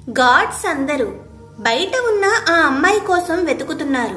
God's అందరూ బయట ఉన్న ఆ అమ్మాయి కోసం వెతుకుతున్నారు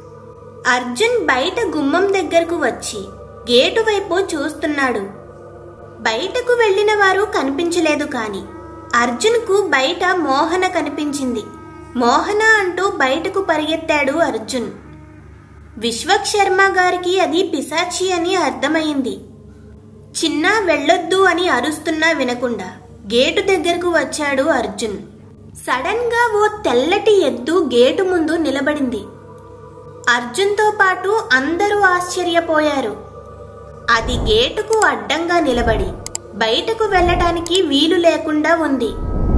అర్జున్ బయట గుమ్మం దగ్గరకు వచ్చి గేటు వైపు చూస్తున్నాడు బయటకు వెళ్ళిన వారు కనిపించలేదు కాని అర్జున్కు బయట మోహన కనిపించింది మోహన అంటూ బయటకు పరిగెత్తాడు అర్జున్ విశ్వక్ శర్మ గారికి అది పిశాచి అని అర్థమైంది చిన్న వెళ్ళొద్దు అని అరుస్తున్నా వినకుండా గేటు దగ్గరకు వచ్చాడు అర్జున్ సడన్ గా ఓ తెల్లటి ఎద్దు గేటు ముందు నిలబడింది అర్జున్తో పాటు అందరూ ఆశ్చర్యపోయారు అది గేటుకు అడ్డంగా నిలబడి బయటకు వెళ్ళటానికి వీలు లేకుండా ఉంది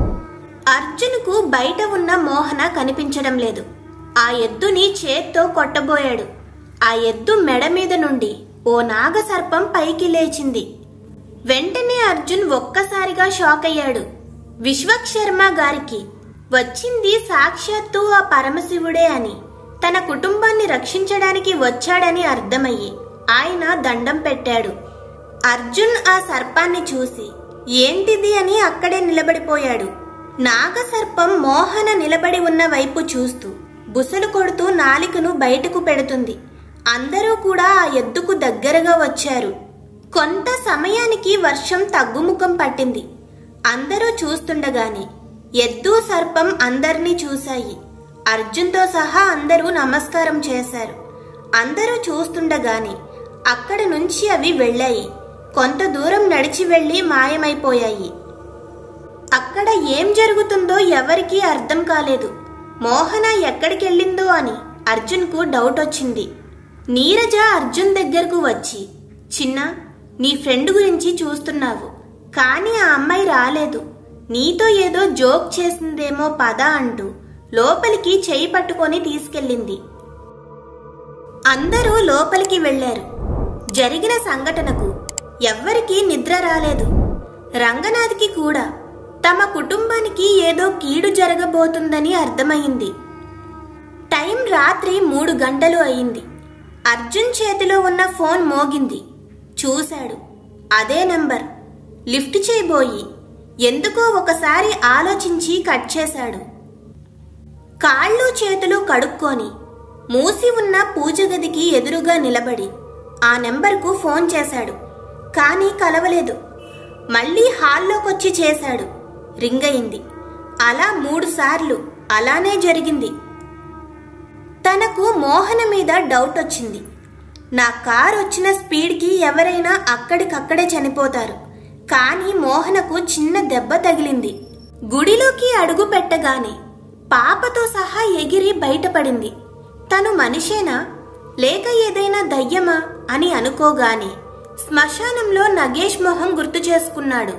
అర్జున్కు బయట ఉన్న మోహన కనిపించడం లేదు ఆ ఎద్దుని చేత్తో కొట్టబోయాడు ఆ ఎద్దు మెడ మీద నుండి ఓ నాగసర్పం పైకి లేచింది వెంటనే అర్జున్ ఒక్కసారిగా షాక్ అయ్యాడు విశ్వక్ శర్మ గారికి వచ్చింది సాక్షాత్తు ఆ పరమశివుడే అని తన కుటుంబాన్ని రక్షించడానికి వచ్చాడని అర్థమయ్యి ఆయన దండం పెట్టాడు అర్జున్ ఆ సర్పాన్ని చూసి ఏంటిది అని అక్కడే నిలబడిపోయాడు నాగసర్పం మోహన నిలబడి ఉన్న వైపు చూస్తూ బుసలు కొడుతూ నాలికను బయటకు పెడుతుంది అందరూ కూడా ఆ ఎద్దుకు దగ్గరగా వచ్చారు కొంత సమయానికి వర్షం తగ్గుముఖం పట్టింది అందరూ చూస్తుండగానే ఎద్దు సర్పం అందర్నీ చూశాయి అర్జున్తో సహా అందరూ నమస్కారం చేశారు అందరూ చూస్తుండగానే అక్కడ నుంచి అవి వెళ్ళాయి కొంత దూరం నడిచి వెళ్ళి మాయమైపోయాయి అక్కడ ఏం జరుగుతుందో ఎవరికీ అర్థం కాలేదు మోహన ఎక్కడికెళ్ళిందో అని అర్జున్కు డౌట్ వచ్చింది నీరజ అర్జున్ దగ్గరకు వచ్చి చిన్న నీ ఫ్రెండ్ గురించి చూస్తున్నావు కానీ ఆ అమ్మాయి రాలేదు నీతో ఏదో జోక్ చేసిందేమో పద అంటూ లోపలికి చేయి పట్టుకొని తీసుకెళ్ళింది అందరూ లోపలికి వెళ్లారు జరిగిన సంఘటనకు ఎవ్వరికీ నిద్ర రాలేదు రంగనాథ్కి కూడా తమ కుటుంబానికి ఏదో కీడు జరగబోతుందని అర్థమైంది టైం రాత్రి మూడు గంటలు అయింది అర్జున్ చేతిలో ఉన్న ఫోన్ మోగింది చూశాడు అదే నంబర్ లిఫ్ట్ చేయబోయి ఎందుకో ఒకసారి ఆలోచించి కట్ చేశాడు కాళ్ళు చేతులు కడుక్కొని మూసి ఉన్న పూజ గదికి ఎదురుగా నిలబడి ఆ నెంబర్కు ఫోన్ చేశాడు కానీ కలవలేదు మళ్ళీ హాల్లోకొచ్చి చేశాడు రింగ్ అయింది అలా మూడు సార్లు అలానే జరిగింది తనకు మోహన మీద డౌట్ వచ్చింది నా కార్ వచ్చిన స్పీడ్కి ఎవరైనా అక్కడికక్కడే చనిపోతారు కానీ మోహనకు చిన్న దెబ్బ తగిలింది గుడిలోకి అడుగు పెట్టగానే పాపతో సహా ఎగిరి బయటపడింది తను మనిషేనా లేక ఏదైనా దయ్యమా అని అనుకోగానే శ్మశానంలో నగేష్ మొహం గుర్తు చేసుకున్నాడు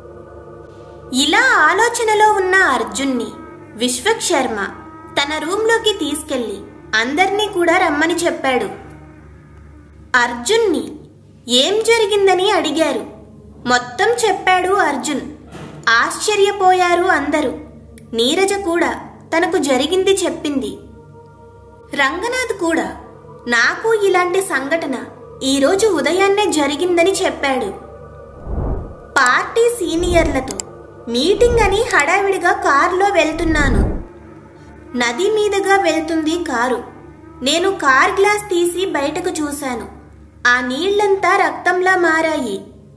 ఇలా ఆలోచనలో ఉన్న అర్జున్ని విశ్వక్ శర్మ తన రూంలోకి తీసుకెళ్లి అందర్నీ కూడా రమ్మని చెప్పాడు అర్జున్ని ఏం జరిగిందని అడిగారు మొత్తం చెప్పాడు అర్జున్ ఆశ్చర్యపోయారు అందరూ నీరజ కూడా తనకు జరిగింది చెప్పింది రంగనాథ్ కూడా నాకు ఇలాంటి సంఘటన ఈరోజు ఉదయాన్నే జరిగిందని చెప్పాడు పార్టీ సీనియర్లతో మీటింగ్ అని హడావిడిగా కారులో వెళ్తున్నాను నది మీదుగా వెళ్తుంది కారు నేను కార్ గ్లాస్ తీసి బయటకు చూశాను ఆ నీళ్లంతా రక్తంలా మారాయి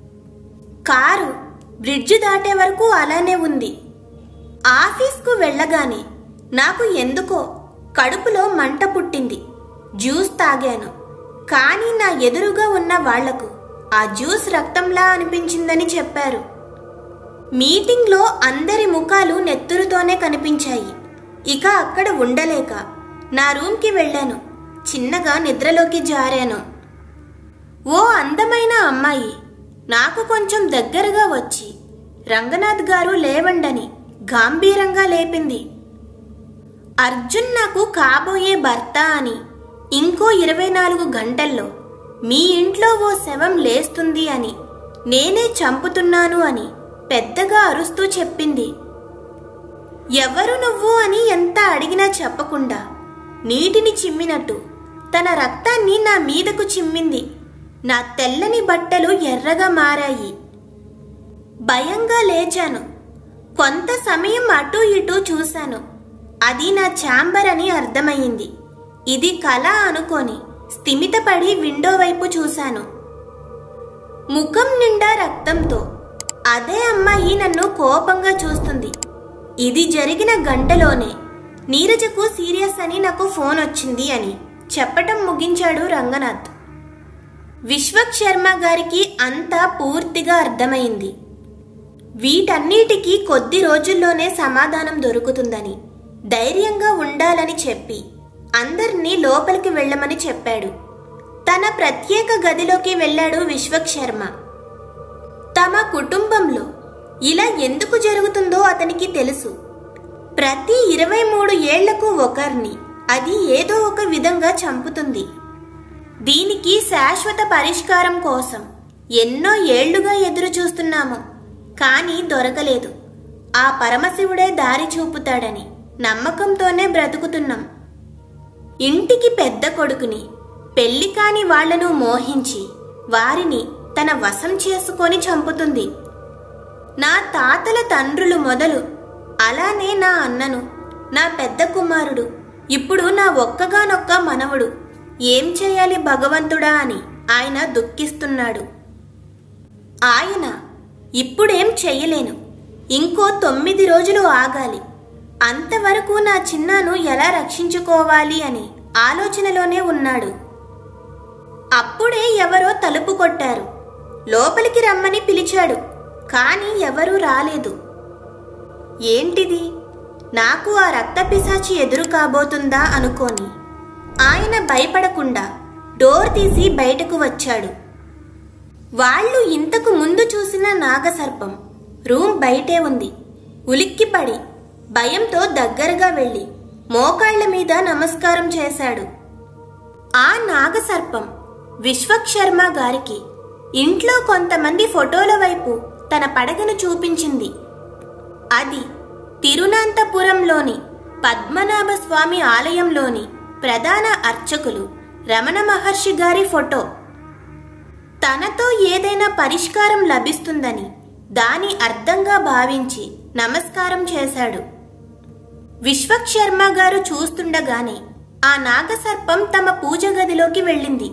కారు బ్రిడ్జ్ దాటే వరకు అలానే ఉంది ఆఫీస్కు వెళ్ళగానే నాకు ఎందుకో కడుపులో మంట పుట్టింది జ్యూస్ తాగాను కానీ నా ఎదురుగా ఉన్న వాళ్లకు ఆ జ్యూస్ రక్తంలా అనిపించిందని చెప్పారు మీటింగ్లో అందరి ముఖాలు నెత్తురుతోనే కనిపించాయి ఇక అక్కడ ఉండలేక నా రూమ్కి వెళ్ళాను చిన్నగా నిద్రలోకి జారాను ఓ అందమైన అమ్మాయి నాకు కొంచెం దగ్గరగా వచ్చి రంగనాథ్ గారు లేవండని గాంభీరంగా లేపింది అర్జున్ నాకు కాబోయే భర్త అని ఇంకో ఇరవై నాలుగు గంటల్లో మీ ఇంట్లో ఓ శవం లేస్తుంది అని నేనే చంపుతున్నాను అని పెద్దగా అరుస్తూ చెప్పింది ఎవరు నువ్వు అని ఎంత అడిగినా చెప్పకుండా నీటిని చిమ్మినట్టు తన రక్తాన్ని నా మీదకు చిమ్మింది నా తెల్లని బట్టలు ఎర్రగా మారాయి భయంగా లేచాను కొంత సమయం అటూ ఇటూ చూశాను అది నా ఛాంబర్ అని అర్థమయ్యింది ఇది కళ అనుకొని స్థిమితపడి విండో వైపు చూశాను ముఖం నిండా రక్తంతో అదే అమ్మాయి నన్ను కోపంగా చూస్తుంది ఇది జరిగిన గంటలోనే నీరజకు సీరియస్ అని నాకు ఫోన్ వచ్చింది అని చెప్పటం ముగించాడు రంగనాథ్ విశ్వక్ శర్మ గారికి అంతా పూర్తిగా అర్థమైంది వీటన్నిటికీ కొద్ది రోజుల్లోనే సమాధానం దొరుకుతుందని ధైర్యంగా ఉండాలని చెప్పి అందరినీ లోపలికి వెళ్ళమని చెప్పాడు తన ప్రత్యేక గదిలోకి వెళ్ళాడు విశ్వక్ శర్మ తమ కుటుంబంలో ఇలా ఎందుకు జరుగుతుందో అతనికి తెలుసు ప్రతి ఇరవై మూడు ఏళ్లకు ఒకరిని అది ఏదో ఒక విధంగా చంపుతుంది దీనికి శాశ్వత పరిష్కారం కోసం ఎన్నో ఏళ్లుగా ఎదురు చూస్తున్నాము కానీ దొరకలేదు ఆ పరమశివుడే దారి చూపుతాడని నమ్మకంతోనే బ్రతుకుతున్నాం ఇంటికి పెద్ద కొడుకుని పెళ్లి కాని వాళ్లను మోహించి వారిని తన వశం చేసుకొని చంపుతుంది నా తాతల తండ్రులు మొదలు అలానే నా అన్నను నా పెద్ద కుమారుడు ఇప్పుడు నా ఒక్కగానొక్క మనవడు ఏం చేయాలి భగవంతుడా అని ఆయన దుఃఖిస్తున్నాడు ఆయన ఇప్పుడేం చెయ్యలేను ఇంకో తొమ్మిది రోజులు ఆగాలి అంతవరకు నా చిన్నాను ఎలా రక్షించుకోవాలి అని ఆలోచనలోనే ఉన్నాడు అప్పుడే ఎవరో తలుపు కొట్టారు లోపలికి రమ్మని పిలిచాడు కానీ ఎవరూ రాలేదు ఏంటిది నాకు ఆ రక్తపిశాచి ఎదురు కాబోతుందా అనుకోని ఆయన భయపడకుండా డోర్ తీసి బయటకు వచ్చాడు వాళ్ళు ఇంతకు ముందు చూసిన నాగసర్పం రూమ్ బయటే ఉంది ఉలిక్కిపడి భయంతో దగ్గరగా వెళ్ళి మోకాళ్ల మీద నమస్కారం చేశాడు ఆ నాగసర్పం విశ్వక్ శర్మ గారికి ఇంట్లో కొంతమంది ఫోటోల వైపు తన పడగను చూపించింది అది తిరునంతపురంలోని పద్మనాభ స్వామి ఆలయంలోని ప్రధాన అర్చకులు రమణ మహర్షి గారి ఫోటో తనతో ఏదైనా పరిష్కారం లభిస్తుందని దాని అర్థంగా భావించి నమస్కారం చేశాడు విశ్వక్ శర్మ గారు చూస్తుండగానే ఆ నాగసర్పం తమ పూజ గదిలోకి వెళ్ళింది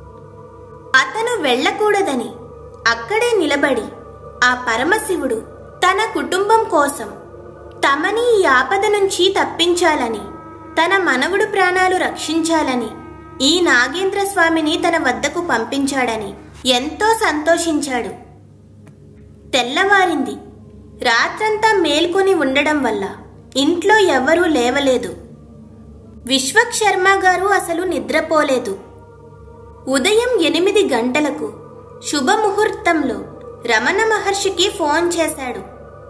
అతను వెళ్ళకూడదని అక్కడే నిలబడి ఆ పరమశివుడు తన కుటుంబం కోసం తమని ఈ ఆపద నుంచి తప్పించాలని తన మనవుడు ప్రాణాలు రక్షించాలని ఈ నాగేంద్ర స్వామిని తన వద్దకు పంపించాడని ఎంతో సంతోషించాడు తెల్లవారింది రాత్రంతా మేల్కొని ఉండడం వల్ల ఇంట్లో ఎవరూ లేవలేదు విశ్వక్ శర్మ గారు అసలు నిద్రపోలేదు ఉదయం ఎనిమిది గంటలకు శుభముహూర్తంలో రమణ మహర్షికి ఫోన్ చేశాడు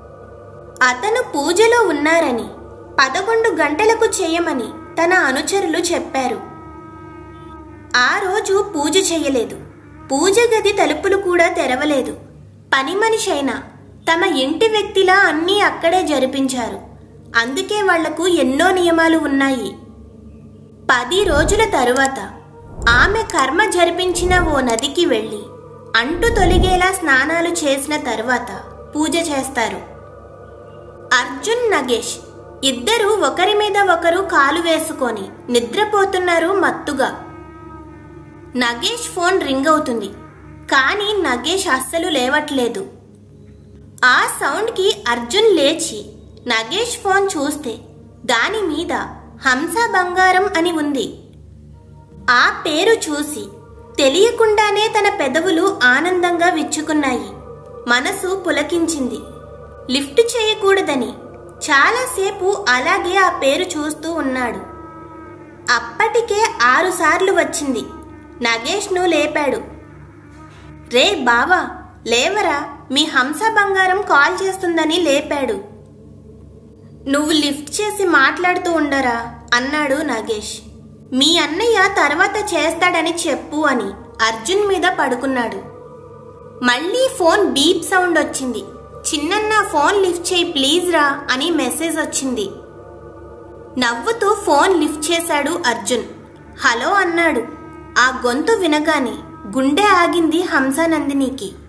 అతను పూజలో ఉన్నారని పదకొండు గంటలకు చేయమని తన అనుచరులు చెప్పారు ఆ రోజు పూజ చేయలేదు పూజ గది తలుపులు కూడా తెరవలేదు పని మనిషైనా తమ ఇంటి వ్యక్తిలా అన్నీ అక్కడే జరిపించారు అందుకే వాళ్లకు ఎన్నో నియమాలు ఉన్నాయి పది రోజుల తరువాత ఆమె కర్మ జరిపించిన ఓ నదికి వెళ్ళి అంటు తొలిగేలా స్నానాలు చేసిన తరువాత పూజ చేస్తారు అర్జున్ నగేష్ ఇద్దరూ ఒకరి మీద ఒకరు కాలు వేసుకొని నిద్రపోతున్నారు మత్తుగా నగేష్ ఫోన్ రింగ్ అవుతుంది కానీ నగేష్ అస్సలు లేవట్లేదు ఆ సౌండ్కి అర్జున్ లేచి నగేష్ ఫోన్ చూస్తే దాని మీద హంస బంగారం అని ఉంది ఆ పేరు చూసి తెలియకుండానే తన పెదవులు ఆనందంగా విచ్చుకున్నాయి మనసు పులకించింది లిఫ్ట్ చేయకూడదని చాలాసేపు అలాగే ఆ పేరు చూస్తూ ఉన్నాడు అప్పటికే ఆరుసార్లు వచ్చింది నగేష్ను లేపాడు రే బావా లేవరా మీ హంస బంగారం కాల్ చేస్తుందని లేపాడు నువ్వు లిఫ్ట్ చేసి మాట్లాడుతూ ఉండరా అన్నాడు నగేష్ మీ అన్నయ్య తర్వాత చేస్తాడని చెప్పు అని అర్జున్ మీద పడుకున్నాడు మళ్ళీ ఫోన్ బీప్ సౌండ్ వచ్చింది చిన్నన్న ఫోన్ లిఫ్ట్ చేయి ప్లీజ్ రా అని మెసేజ్ వచ్చింది నవ్వుతూ ఫోన్ లిఫ్ట్ చేశాడు అర్జున్ హలో అన్నాడు ఆ గొంతు వినగానే గుండె ఆగింది హంసానందినికి